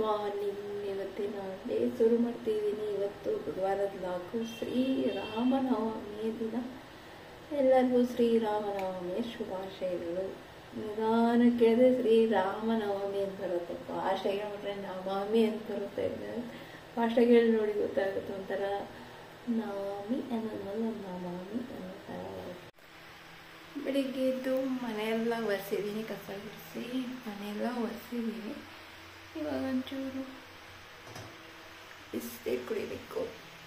morning ಇವತ್ತಿನ day ಶುರು ಮಾಡ್ತಿದ್ದೀನಿ ಇವತ್ತು ಬುಧವಾರದ ಲಾಗು ಶ್ರೀರಾಮನವಮಿ ದಿನ ಎಲ್ಲರಿಗೂ ಶ್ರೀರಾಮನವಮಿಯ ಶುಭಾಶಯಗಳು ನಿಧಾನ ಕೇಳಿದ್ರೆ ಶ್ರೀರಾಮನವಮಿ ಅಂತ ಬರುತ್ತೆ ಭಾಷೆಗೆ ನೋಡ್ರೆ ನವಮಿ ಅಂತ ಬರುತ್ತೆ ಭಾಷೆಗಳು ನೋಡಿ ಗೊತ್ತಾಗುತ್ತೆ ಒಂಥರ ನವಮಿ ಅನ್ನೋದು ನವಮಿ ಅನ್ನೋ ಥರ ಬರುತ್ತೆ ಬೆಳಿಗ್ಗೆ ಎದ್ದು ಮನೆಯೆಲ್ಲ ಒರೆಸಿದ್ದೀನಿ ಕಸ ಗುಡಿಸಿ ಮನೆಯೆಲ್ಲ ಒರೆಸಿದ್ದೀನಿ ಇವಾಗ ಒಂಚೂರು ಬಿಸಿನೀರು ಕುಡಿಬೇಕು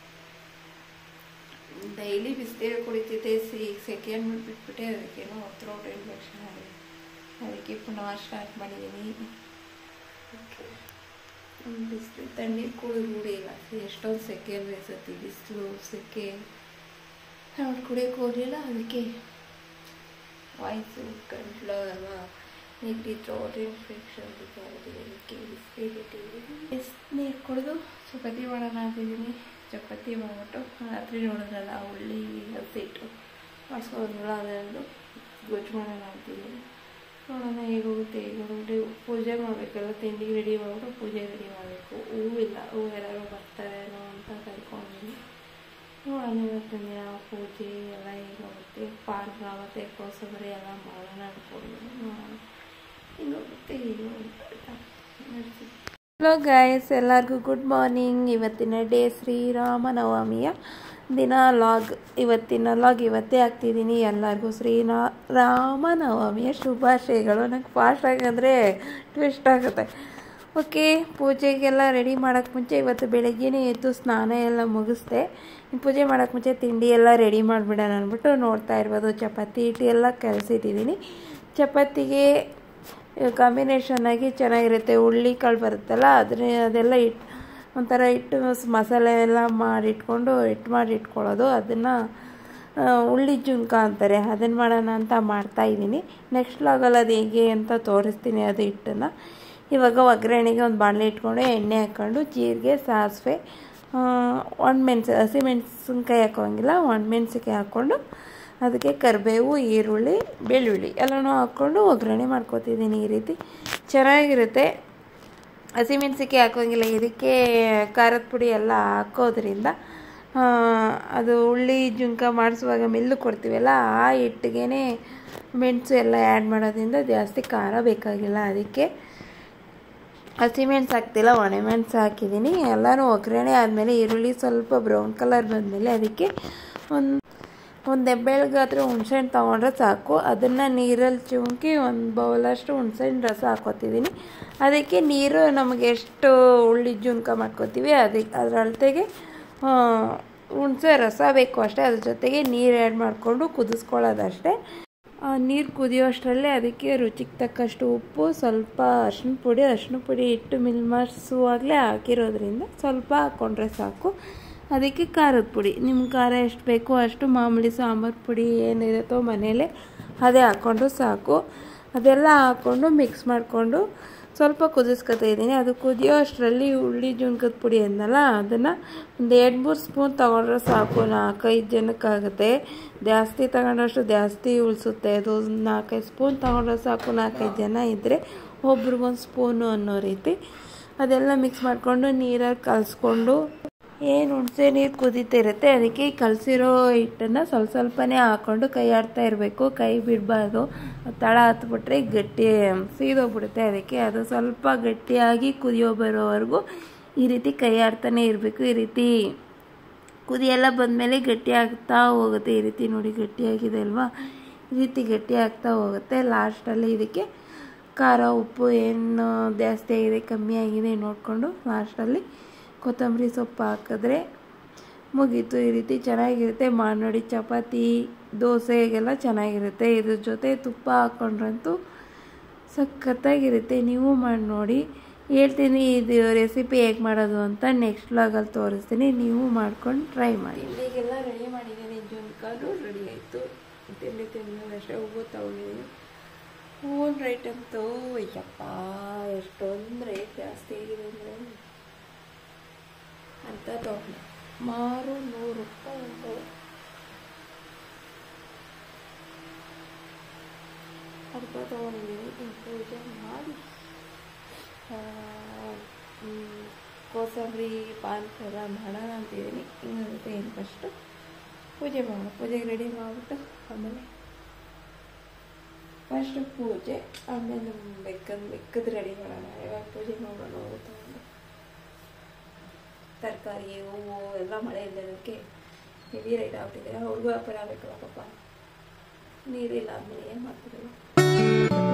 ಡೈಲಿ ಬಿಸಿನೀರು ಕುಡಿತಿದ್ದೆ ಸಿ ಸೆಕೆಂಡ್ ಬಿಟ್ಬಿಟ್ಟೆ ಅದಕ್ಕೇನೋ ಥ್ರೋಟ್ ಇನ್ಫೆಕ್ಷನ್ ಆಗಿದೆ ಅದಕ್ಕೆ ಪುನಃ ಸ್ಟಾರ್ಟ್ ಮಾಡಿದ್ದೀನಿ ಬಿಸಿಲು ತಣ್ಣೀರು ಕುಡಿದು ರೂಢಿ ಇಲ್ಲ ಎಷ್ಟೊಂದು ಸೆಕೆ ಬೇಸತ್ತಿ ಬಿಸಿಲು ಸೆಕೆ ಅವ್ರು ಕುಡಿಯೋಕೆ ಹೋಗಲಿಲ್ಲ ಅದಕ್ಕೆ ವಾಯ್ಸು ಗಂಟ್ಲು ಎಲ್ಲ ನೆಗಡಿ ಥ್ರೋಟ್ ಇನ್ಫೆಕ್ಷನ್ ಅದಕ್ಕೆ ಬಿಸಿನೀರು ಕುಡಿದು ಚಪಾತಿ ಮಾಡೋಣ ಅಂತಿದ್ದೀನಿ ಚಪಾತಿ ಮಾಡ್ಬಿಟ್ಟು ರಾತ್ರಿ ನೋಡಿದ್ರಲ್ಲ ಉಳ್ಳಿ ಹಸಿಟ್ಟು ಮಾಡಿಸ್ಕೊಂಡ್ರಲ್ಲ ಅದೆರಡು ಗೊಜ್ಜು ಮಾಡೋಣ ಅಂತಿದ್ದೀನಿ ನೋಡೋಣ ಹೇಗೆ ಹೋಗುತ್ತೆ ಹೇಗೆ ಹೋಗುತ್ತೆ ಪೂಜೆ ಮಾಡಬೇಕಲ್ಲ ತಿಂಡಿ ರೆಡಿ ಮಾಡ್ಬಿಟ್ಟು ಪೂಜೆ ರೆಡಿ ಮಾಡಬೇಕು ಹೂವಿಲ್ಲ ಹೂವು ಎಲ್ಲರೂ ಬರ್ತಾರೇನೋ ಅಂತ ಕರ್ಕೊಂಡಿದ್ದೀನಿ ನೋಡೋಣ ಇವತ್ತಿನ ದಿನ ಪೂಜೆ ಎಲ್ಲ ಹೇಗೆ ಹೋಗುತ್ತೆ ಪಾರ್ಕ ಮತ್ತು ಕೋಸಂಬರಿ ಎಲ್ಲ ಮಾಡೋಣ ಅಂದ್ಕೊಂಡಿದ್ದೀನಿ ನೋಡೋಣ ಹಿಂಗೆ ಹೋಗುತ್ತೆ ಹೇಗೆ ಹೋಗುತ್ತೆ ನಡೆಸಿ ಹಲೋ ಗಾಯ್ಸ್ ಎಲ್ಲರಿಗೂ ಗುಡ್ ಮಾರ್ನಿಂಗ್ ಇವತ್ತಿನ ಡೇ ಶ್ರೀರಾಮನವಮಿಯ ದಿನ ಲಾಗ್ ಇವತ್ತಿನ ಲಾಗ್ ಇವತ್ತೇ ಆಗ್ತಿದ್ದೀನಿ ಎಲ್ಲರಿಗೂ ಶ್ರೀನಾ ರಾಮನವಮಿಯ ಶುಭಾಶಯಗಳು ನನಗೆ ಫಾಸ್ಟ್ ಆಗಂದರೆ ಟ್ವಿಸ್ಟ್ ಆಗುತ್ತೆ ಓಕೆ ಪೂಜೆಗೆಲ್ಲ ರೆಡಿ ಮಾಡೋಕ್ಕೆ ಮುಂಚೆ ಇವತ್ತು ಬೆಳಗ್ಗೆನೇ ಎದ್ದು ಸ್ನಾನ ಎಲ್ಲ ಮುಗಿಸ್ದೆ ಪೂಜೆ ಮಾಡೋಕ್ಕೆ ಮುಂಚೆ ತಿಂಡಿ ಎಲ್ಲ ರೆಡಿ ಮಾಡಿಬಿಡೋಣ ಅಂದ್ಬಿಟ್ಟು ನೋಡ್ತಾ ಇರ್ಬೋದು ಚಪಾತಿ ಹಿಟ್ಟು ಎಲ್ಲ ಕಲಸಿಟ್ಟಿದ್ದೀನಿ ಚಪಾತಿಗೆ ಕಾಂಬಿನೇಷನ್ ಆಗಿ ಚೆನ್ನಾಗಿರುತ್ತೆ ಹುಳ್ಳಿ ಕಾಳು ಬರುತ್ತಲ್ಲ ಅದ್ರ ಅದೆಲ್ಲ ಇಟ್ಟು ಒಂಥರ ಇಟ್ಟು ಮಸಾಲೆ ಎಲ್ಲ ಮಾಡಿಟ್ಕೊಂಡು ಹಿಟ್ಟು ಮಾಡಿ ಇಟ್ಕೊಳ್ಳೋದು ಅದನ್ನು ಉಳ್ಳಿ ಜುನ್ಕ ಅಂತಾರೆ ಅದನ್ನು ಮಾಡೋಣ ಅಂತ ಮಾಡ್ತಾಯಿದ್ದೀನಿ ನೆಕ್ಸ್ಟ್ ಲಾಗಲ್ಲಿ ಅದು ಹೇಗೆ ಅಂತ ತೋರಿಸ್ತೀನಿ ಅದು ಹಿಟ್ಟನ್ನು ಇವಾಗ ಒಗ್ಗರಣೆಗೆ ಒಂದು ಬಾಣಲೆ ಇಟ್ಕೊಂಡು ಎಣ್ಣೆ ಹಾಕ್ಕೊಂಡು ಜೀರಿಗೆ ಸಾಸಿವೆ ಒಣಮೆಣ್ಸು ಹಸಿಮೆಣ್ಸಿನ್ಕಾಯಿ ಹಾಕೋಂಗಿಲ್ಲ ಒಣಮೆಣ್ಸಿನ್ಕಾಯಿ ಹಾಕ್ಕೊಂಡು ಅದಕ್ಕೆ ಕರಿಬೇವು ಈರುಳ್ಳಿ ಬೆಳ್ಳುಳ್ಳಿ ಎಲ್ಲನೂ ಹಾಕ್ಕೊಂಡು ಒಗ್ಗರಣೆ ಮಾಡ್ಕೊತಿದ್ದೀನಿ ಈ ರೀತಿ ಚೆನ್ನಾಗಿರುತ್ತೆ ಹಸಿಮೆಣ್ಸಿನ್ಕಾಯಿ ಹಾಕೋಂಗಿಲ್ಲ ಇದಕ್ಕೆ ಖಾರದ ಪುಡಿ ಎಲ್ಲ ಹಾಕೋದ್ರಿಂದ ಅದು ಉಳ್ಳಿ ಜುಂಕ ಮಾಡಿಸುವಾಗ ಮೆಲ್ಲು ಕೊಡ್ತೀವಲ್ಲ ಆ ಹಿಟ್ಟಿಗೆ ಮೆಣಸು ಎಲ್ಲ ಆ್ಯಡ್ ಮಾಡೋದ್ರಿಂದ ಜಾಸ್ತಿ ಖಾರ ಬೇಕಾಗಿಲ್ಲ ಅದಕ್ಕೆ ಹಸಿಮೆಣ್ಸು ಹಾಕ್ತಿಲ್ಲ ಒಣಮೆಣ್ಸು ಹಾಕಿದ್ದೀನಿ ಎಲ್ಲನೂ ಒಗ್ಗರಣೆ ಆದಮೇಲೆ ಈರುಳ್ಳಿ ಸ್ವಲ್ಪ ಬ್ರೌನ್ ಕಲರ್ ಬಂದಮೇಲೆ ಅದಕ್ಕೆ ಒಂದು ಒಂದು ದೆಬ್ಬೆಳ್ಗಾದ್ರೆ ಹುಣ್ಸೆಹಣ್ಣು ತೊಗೊಂಡ್ರೆ ಸಾಕು ಅದನ್ನು ನೀರಲ್ಲಿ ಚುಮ್ಕಿ ಒಂದು ಬೌಲಷ್ಟು ಹುಣ್ಸೆಹಣ್ಣು ರಸ ಹಾಕೋತಿದ್ದೀನಿ ಅದಕ್ಕೆ ನೀರು ನಮಗೆ ಎಷ್ಟು ಉಳ್ಳಿ ಜುನ್ಕ ಮಾಡ್ಕೋತೀವಿ ಅದಕ್ಕೆ ಅದರ ಅಳತೆಗೆ ಹುಣಸೆ ರಸ ಬೇಕು ಅಷ್ಟೇ ಅದ್ರ ಜೊತೆಗೆ ನೀರು ಆ್ಯಡ್ ಮಾಡಿಕೊಂಡು ಕುದಿಸ್ಕೊಳ್ಳೋದಷ್ಟೇ ನೀರು ಕುದಿಯೋಷ್ಟರಲ್ಲೇ ಅದಕ್ಕೆ ರುಚಿಗೆ ತಕ್ಕಷ್ಟು ಉಪ್ಪು ಸ್ವಲ್ಪ ಅರ್ಶಿನ ಪುಡಿ ಅರ್ಶಿನ ಪುಡಿ ಇಟ್ಟು ಮಿಲ್ ಮಾಡಿಸುವಾಗಲೇ ಹಾಕಿರೋದ್ರಿಂದ ಸ್ವಲ್ಪ ಹಾಕ್ಕೊಂಡ್ರೆ ಸಾಕು ಅದಕ್ಕೆ ಖಾರದ ಪುಡಿ ನಿಮ್ಮ ಖಾರ ಎಷ್ಟು ಬೇಕೋ ಅಷ್ಟು ಮಾಮೂಲಿ ಸಾಂಬಾರು ಪುಡಿ ಏನಿರುತ್ತೋ ಮನೇಲೆ ಅದೇ ಹಾಕ್ಕೊಂಡು ಸಾಕು ಅದೆಲ್ಲ ಹಾಕ್ಕೊಂಡು ಮಿಕ್ಸ್ ಮಾಡಿಕೊಂಡು ಸ್ವಲ್ಪ ಕುದಿಸ್ಕೊತಾ ಇದ್ದೀನಿ ಅದು ಕುದಿಯೋ ಅಷ್ಟರಲ್ಲಿ ಉಳ್ಳಿ ಜುನ್ಕದ ಪುಡಿ ಅಂದಲ್ಲ ಅದನ್ನು ಒಂದು ಎರಡು ಮೂರು ಸ್ಪೂನ್ ತೊಗೊಂಡ್ರೆ ಸಾಕು ನಾಲ್ಕೈದು ಜನಕ್ಕಾಗುತ್ತೆ ಜಾಸ್ತಿ ತಗೊಂಡಷ್ಟು ಜಾಸ್ತಿ ಉಳಿಸುತ್ತೆ ಅದು ನಾಲ್ಕೈದು ಸ್ಪೂನ್ ತೊಗೊಂಡ್ರೆ ಸಾಕು ನಾಲ್ಕೈದು ಜನ ಇದ್ದರೆ ಒಬ್ರಿಗೊಂದು ಸ್ಪೂನು ಅನ್ನೋ ರೀತಿ ಅದೆಲ್ಲ ಮಿಕ್ಸ್ ಮಾಡಿಕೊಂಡು ನೀರಲ್ಲಿ ಕಲಿಸ್ಕೊಂಡು ಏನು ಹುಣಸೆ ನೀರು ಕುದೀತಿರುತ್ತೆ ಅದಕ್ಕೆ ಕಲಸಿರೋ ಹಿಟ್ಟನ್ನು ಸ್ವಲ್ಪ ಸ್ವಲ್ಪನೇ ಹಾಕ್ಕೊಂಡು ಕೈ ಆಡ್ತಾ ಇರಬೇಕು ಕೈ ಬಿಡಬಾರ್ದು ತಳ ಹತ್ಬಿಟ್ರೆ ಗಟ್ಟಿ ಸೀದೋಗ್ಬಿಡುತ್ತೆ ಅದಕ್ಕೆ ಅದು ಸ್ವಲ್ಪ ಗಟ್ಟಿಯಾಗಿ ಕುದಿಯೋ ಬರೋವರೆಗೂ ಈ ರೀತಿ ಕೈ ಆಡ್ತಾನೆ ಇರಬೇಕು ಈ ರೀತಿ ಕುದಿಯೆಲ್ಲ ಬಂದಮೇಲೆ ಗಟ್ಟಿ ಆಗ್ತಾ ಹೋಗುತ್ತೆ ಈ ರೀತಿ ನೋಡಿ ಗಟ್ಟಿಯಾಗಿದೆ ಅಲ್ವಾ ಈ ರೀತಿ ಗಟ್ಟಿ ಆಗ್ತಾ ಹೋಗುತ್ತೆ ಲಾಸ್ಟಲ್ಲಿ ಇದಕ್ಕೆ ಖಾರ ಉಪ್ಪು ಏನು ಜಾಸ್ತಿ ಆಗಿದೆ ಕಮ್ಮಿ ಆಗಿದೆ ನೋಡಿಕೊಂಡು ಲಾಸ್ಟಲ್ಲಿ ಕೊತ್ತಂಬರಿ ಸೊಪ್ಪು ಹಾಕಿದ್ರೆ ಮುಗೀತು ಈ ರೀತಿ ಚೆನ್ನಾಗಿರುತ್ತೆ ಮಾಡಿ ನೋಡಿ ಚಪಾತಿ ದೋಸೆಗೆಲ್ಲ ಚೆನ್ನಾಗಿರುತ್ತೆ ಇದ್ರ ಜೊತೆ ತುಪ್ಪ ಹಾಕ್ಕೊಂಡ್ರಂತೂ ಸಖತ್ತಾಗಿರುತ್ತೆ ನೀವು ಮಾಡಿ ನೋಡಿ ಹೇಳ್ತೀನಿ ಇದು ರೆಸಿಪಿ ಹೇಗೆ ಮಾಡೋದು ಅಂತ ನೆಕ್ಸ್ಟ್ ವ್ಲಾಗಲ್ಲಿ ತೋರಿಸ್ತೀನಿ ನೀವು ಮಾಡ್ಕೊಂಡು ಟ್ರೈ ಮಾಡಿ ಇಲ್ಲಿಗೆಲ್ಲ ರೆಡಿ ಮಾಡಿದ್ದೀನಿ ಜುನ್ಕಾನು ರೆಡಿ ಆಯಿತು ತಿಂಡಿ ತಿಂದ್ಮೇಲೆ ಅಷ್ಟೇ ಹೂವು ತಗೊಂಡಿದ್ದೀನಿ ಹೂವಿನ ರೇಟ್ ಅಂತೂ ಅಯ್ಯಪ್ಪ ಎಷ್ಟೊಂದು ರೇಟ್ ಜಾಸ್ತಿ ಆಗಿದೆ ಅಂದರೆ ಅಂತ ತಗೊಂಡೆ ಮಾರು ನೂರು ರೂಪಾಯಿ ಅಂತ ಅರ್ಧ ತೊಗೊಂಡಿದ್ದೀನಿ ಪೂಜೆ ಮಾಡಿ ಹ್ಮ್, ಕೋಸಂಬರಿ ಪಾನ್ಕರ ಮಾಡೋಣ ಅಂತಿದ್ದೀನಿ ಹಿಂಗಾಗುತ್ತೆ ಏನು ಫಸ್ಟು ಪೂಜೆ ಮಾಡೋಣ ಪೂಜೆಗೆ ರೆಡಿ ಮಾಡಿಬಿಟ್ಟು ಆಮೇಲೆ ಫಸ್ಟ್ ಪೂಜೆ ಆಮೇಲೆ ಬೆಕ್ಕದ ಬೆಕ್ಕದ ರೆಡಿ ಮಾಡೋಣ ಇವಾಗ ಪೂಜೆ ಮಾಡೋಣ ಹೋಗುತ್ತೆ ಒಂದು ತರಕಾರಿ ಹೂವು ಎಲ್ಲ ಮಳೆ ಇಲ್ಲದಕ್ಕೆ ಹೆವಿ ರೇಟ್ ಆಗ್ಬಿಟ್ಟಿದೆ ಅವ್ರಿಗೂ ವ್ಯಾಪಾರ ಆಗಬೇಕಲ್ಲ ಪಾಪ ನೀರಿಲ್ಲ ಆದಮೇಲೆ ಏನು ಮಾಡ್ತಿರಲ್ಲ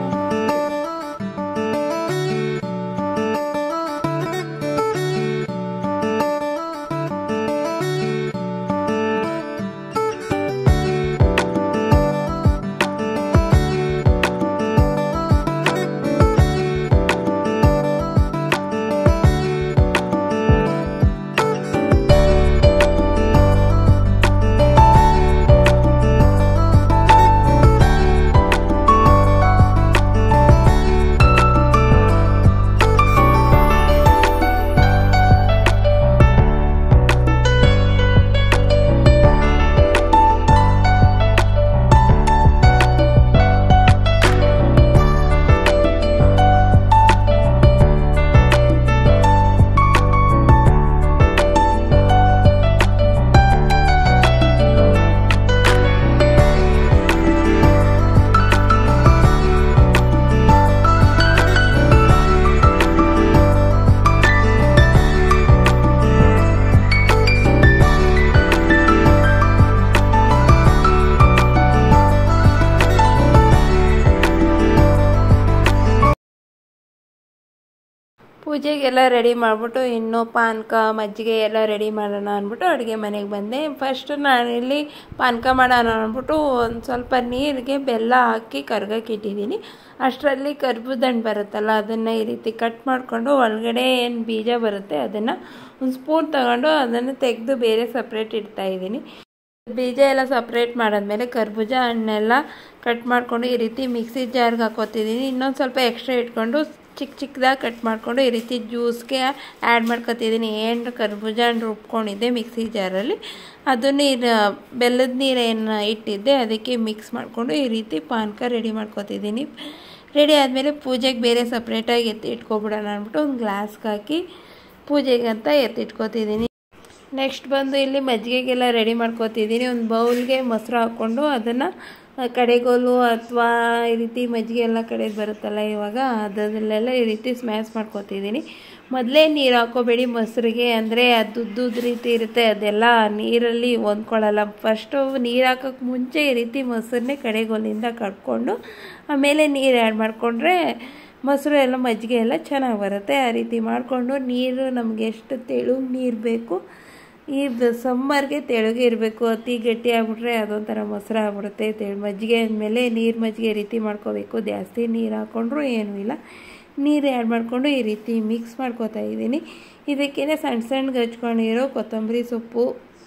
ಪೂಜೆಗೆಲ್ಲ ರೆಡಿ ಮಾಡಿಬಿಟ್ಟು ಇನ್ನೂ ಪಾನಕ ಮಜ್ಜಿಗೆ ಎಲ್ಲ ರೆಡಿ ಮಾಡೋಣ ಅಂದ್ಬಿಟ್ಟು ಅಡುಗೆ ಮನೆಗೆ ಬಂದೆ ಫಸ್ಟ್ ನಾನಿಲ್ಲಿ ಪಾನಕ ಮಾಡೋಣ ಅಂದ್ಬಿಟ್ಟು ಒಂದು ಸ್ವಲ್ಪ ನೀರಿಗೆ ಬೆಲ್ಲ ಹಾಕಿ ಕರ್ಗಕ್ಕೆ ಇಟ್ಟಿದ್ದೀನಿ ಅಷ್ಟರಲ್ಲಿ ಕರ್ಬೂಜ ಹಣ್ಣು ಬರುತ್ತಲ್ಲ ಅದನ್ನು ಈ ರೀತಿ ಕಟ್ ಮಾಡಿಕೊಂಡು ಒಳಗಡೆ ಏನು ಬೀಜ ಬರುತ್ತೆ ಅದನ್ನು ಒಂದು ಸ್ಪೂನ್ ತಗೊಂಡು ಅದನ್ನು ತೆಗೆದು ಬೇರೆ ಸಪ್ರೇಟ್ ಇಡ್ತಾ ಇದ್ದೀನಿ ಬೀಜ ಎಲ್ಲ ಸಪ್ರೇಟ್ ಮಾಡಾದ್ಮೇಲೆ ಕರ್ಬೂಜ ಹಣ್ಣೆಲ್ಲ ಕಟ್ ಮಾಡಿಕೊಂಡು ಈ ರೀತಿ ಮಿಕ್ಸಿ ಜಾರ್ಗೆ ಹಾಕೋತಿದ್ದೀನಿ ಇನ್ನೊಂದು ಸ್ವಲ್ಪ ಎಕ್ಸ್ಟ್ರಾ ಇಟ್ಕೊಂಡು ಚಿಕ್ಕ ಚಿಕ್ಕದಾಗಿ ಕಟ್ ಮಾಡಿಕೊಂಡು ಈ ರೀತಿ ಜ್ಯೂಸ್ಗೆ ಆ್ಯಡ್ ಮಾಡ್ಕೊತಿದ್ದೀನಿ ಏನು ಕರ್ಬೂಜ ಹಣ್ಣು ರುಬ್ಕೊಂಡಿದ್ದೆ ಮಿಕ್ಸಿ ಜಾರಲ್ಲಿ ಅದು ನೀರು ಬೆಲ್ಲದ ನೀರೇನು ಇಟ್ಟಿದ್ದೆ ಅದಕ್ಕೆ ಮಿಕ್ಸ್ ಮಾಡಿಕೊಂಡು ಈ ರೀತಿ ಪಾನಕ ರೆಡಿ ಮಾಡ್ಕೊತಿದ್ದೀನಿ ರೆಡಿ ಆದಮೇಲೆ ಪೂಜೆಗೆ ಬೇರೆ ಸಪ್ರೇಟಾಗಿ ಎತ್ತಿ ಇಟ್ಕೊಬಿಡೋಣ ಅಂದ್ಬಿಟ್ಟು ಒಂದು ಗ್ಲಾಸ್ಗೆ ಹಾಕಿ ಪೂಜೆಗೆ ಅಂತ ಎತ್ತಿಟ್ಕೊತಿದ್ದೀನಿ ನೆಕ್ಸ್ಟ್ ಬಂದು ಇಲ್ಲಿ ಮಜ್ಜಿಗೆಗೆಲ್ಲ ರೆಡಿ ಮಾಡ್ಕೊತಿದ್ದೀನಿ ಒಂದು ಬೌಲ್ಗೆ ಮೊಸರು ಹಾಕ್ಕೊಂಡು ಅದನ್ನು ಕಡೆಗೋಲು ಅಥವಾ ಈ ರೀತಿ ಮಜ್ಜಿಗೆ ಎಲ್ಲ ಕಡೆದು ಬರುತ್ತಲ್ಲ ಇವಾಗ ಅದರಲ್ಲೆಲ್ಲ ಈ ರೀತಿ ಸ್ಮ್ಯಾಶ್ ಮಾಡ್ಕೊತಿದ್ದೀನಿ ಮೊದಲೇ ನೀರು ಹಾಕೋಬೇಡಿ ಮೊಸರಿಗೆ ಅಂದರೆ ಅದು ಉದ್ದುದ ರೀತಿ ಇರುತ್ತೆ ಅದೆಲ್ಲ ನೀರಲ್ಲಿ ಹೊಂದ್ಕೊಳ್ಳಲ್ಲ ಫಸ್ಟು ನೀರು ಹಾಕೋಕ್ಕೆ ಮುಂಚೆ ಈ ರೀತಿ ಮೊಸರನ್ನೇ ಕಡೆಗೋಲಿಂದ ಕಟ್ಕೊಂಡು ಆಮೇಲೆ ನೀರು ಆ್ಯಡ್ ಮಾಡಿಕೊಂಡ್ರೆ ಮೊಸರು ಎಲ್ಲ ಮಜ್ಜಿಗೆ ಎಲ್ಲ ಚೆನ್ನಾಗಿ ಬರುತ್ತೆ ಆ ರೀತಿ ಮಾಡಿಕೊಂಡು ನೀರು ನಮಗೆ ಎಷ್ಟು ತೆಳು ನೀರು ಬೇಕು ಈ ಸಮ್ಮರ್ಗೆ ತೆಳುಗೆ ಇರಬೇಕು ಅತಿ ಗಟ್ಟಿ ಆಗ್ಬಿಟ್ರೆ ಅದೊಂಥರ ಮೊಸರು ಆಗ್ಬಿಡುತ್ತೆ ತೆಳು ಮಜ್ಜಿಗೆ ಅಂದಮೇಲೆ ನೀರು ಮಜ್ಜಿಗೆ ಈ ರೀತಿ ಮಾಡ್ಕೋಬೇಕು ಜಾಸ್ತಿ ನೀರು ಹಾಕ್ಕೊಂಡ್ರೂ ಏನೂ ಇಲ್ಲ ನೀರು ಆ್ಯಡ್ ಮಾಡಿಕೊಂಡು ಈ ರೀತಿ ಮಿಕ್ಸ್ ಮಾಡ್ಕೋತಾ ಇದ್ದೀನಿ ಇದಕ್ಕೇ ಸಣ್ಣ ಸಣ್ಣಗೆ ಹಚ್ಕೊಂಡಿರೋ ಕೊತ್ತಂಬರಿ ಸೊಪ್ಪು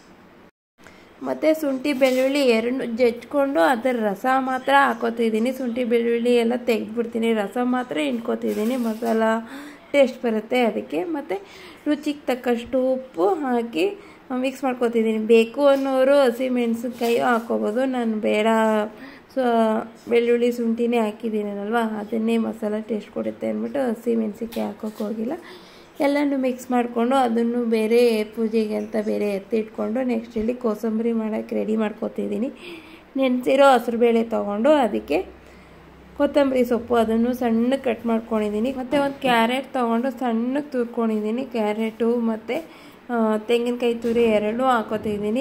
ಮತ್ತು ಶುಂಠಿ ಬೆಳ್ಳುಳ್ಳಿ ಎರಡು ಜಜ್ಕೊಂಡು ಅದರ ರಸ ಮಾತ್ರ ಹಾಕೋತಿದ್ದೀನಿ ಶುಂಠಿ ಬೆಳ್ಳುಳ್ಳಿ ಎಲ್ಲ ತೆಗೆದ್ಬಿಡ್ತೀನಿ ರಸ ಮಾತ್ರ ಹಿಂಡ್ಕೋತಿದ್ದೀನಿ ಮಸಾಲ ಟೇಸ್ಟ್ ಬರುತ್ತೆ ಅದಕ್ಕೆ ಮತ್ತು ರುಚಿಗೆ ತಕ್ಕಷ್ಟು ಉಪ್ಪು ಹಾಕಿ ಮಿಕ್ಸ್ ಮಾಡ್ಕೊತಿದ್ದೀನಿ ಬೇಕು ಅನ್ನೋರು ಹಸಿಮೆಣ್ಸಿನ್ಕಾಯಿ ಹಾಕ್ಕೋಬೋದು ನಾನು ಬೇಡ ಸೊ ಬೆಳ್ಳುಳ್ಳಿ ಶುಂಠಿನೇ ಹಾಕಿದ್ದೀನಲ್ವ ಅದನ್ನೇ ಮಸಾಲ ಟೇಸ್ಟ್ ಕೊಡುತ್ತೆ ಅಂದ್ಬಿಟ್ಟು ಹಸಿ ಮೆಣಸಿನ್ಕಾಯಿ ಹಾಕೋಕೆ ಹೋಗಿಲ್ಲ ಎಲ್ಲನೂ ಮಿಕ್ಸ್ ಮಾಡಿಕೊಂಡು ಅದನ್ನು ಬೇರೆ ಪೂಜೆಗೆ ಅಂತ ಬೇರೆ ಎತ್ತಿಟ್ಕೊಂಡು ನೆಕ್ಸ್ಟ್ ಇಲ್ಲಿ ಕೋಸಂಬರಿ ಮಾಡೋಕ್ಕೆ ರೆಡಿ ಮಾಡ್ಕೊತಿದ್ದೀನಿ ನೆನೆಸಿರೋ ಹಸ್ರುಬೇಳೆ ತೊಗೊಂಡು ಅದಕ್ಕೆ ಕೊತ್ತಂಬರಿ ಸೊಪ್ಪು ಅದನ್ನು ಸಣ್ಣಗೆ ಕಟ್ ಮಾಡ್ಕೊಂಡಿದ್ದೀನಿ ಮತ್ತು ಒಂದು ಕ್ಯಾರೆಟ್ ತೊಗೊಂಡು ಸಣ್ಣಗೆ ತುರ್ಕೊಂಡಿದ್ದೀನಿ ಕ್ಯಾರೆಟು ಮತ್ತು ತೆಂಗಿನಕಾಯಿ ತುರಿ ಎರಡೂ ಹಾಕೋತಿದ್ದೀನಿ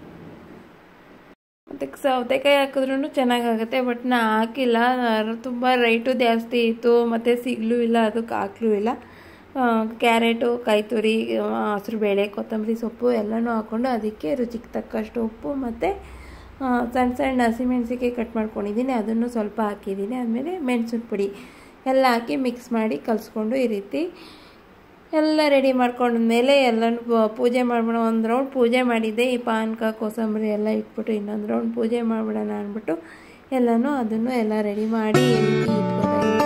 ಮತ್ತು ಸೌತೆಕಾಯಿ ಹಾಕಿದ್ರೂ ಚೆನ್ನಾಗಾಗುತ್ತೆ ಬಟ್ ನಾ ಹಾಕಿಲ್ಲ ತುಂಬ ರೈಟು ಜಾಸ್ತಿ ಇತ್ತು ಮತ್ತು ಸಿಗಲೂ ಇಲ್ಲ ಅದಕ್ಕೆ ಹಾಕ್ಲೂ ಇಲ್ಲ ಕ್ಯಾರೆಟು ಕಾಯಿ ತುರಿ ಹಸ್ರುಬೇಳೆ ಕೊತ್ತಂಬರಿ ಸೊಪ್ಪು ಎಲ್ಲನೂ ಹಾಕ್ಕೊಂಡು ಅದಕ್ಕೆ ರುಚಿಗೆ ತಕ್ಕಷ್ಟು ಉಪ್ಪು ಮತ್ತು ಸಣ್ಣ ಸಣ್ಣ ಹಸಿಮೆಣ್ಸಿಕಾಯಿ ಕಟ್ ಮಾಡ್ಕೊಂಡಿದ್ದೀನಿ ಅದನ್ನು ಸ್ವಲ್ಪ ಹಾಕಿದ್ದೀನಿ ಆದಮೇಲೆ ಮೆಣಸಿನ ಪುಡಿ ಎಲ್ಲ ಹಾಕಿ ಮಿಕ್ಸ್ ಮಾಡಿ ಕಲಿಸ್ಕೊಂಡು ಈ ರೀತಿ ಎಲ್ಲ ರೆಡಿ ಮಾಡ್ಕೊಂಡ್ಮೇಲೆ ಎಲ್ಲನೂ ಪೂಜೆ ಮಾಡ್ಬಿಡೋ ಒಂದು ರೌಂಡ್ ಪೂಜೆ ಮಾಡಿದ್ದೆ ಈ ಪಾನಕ ಕೋಸಂಬರಿ ಎಲ್ಲ ಇಟ್ಬಿಟ್ಟು ಇನ್ನೊಂದು ರೌಂಡ್ ಪೂಜೆ ಮಾಡಿಬಿಡೋಣ ಅಂದ್ಬಿಟ್ಟು ಎಲ್ಲನೂ ಅದನ್ನು ಎಲ್ಲ ರೆಡಿ ಮಾಡಿ ಈ ರೀತಿ ಇಟ್ಕೊತಾ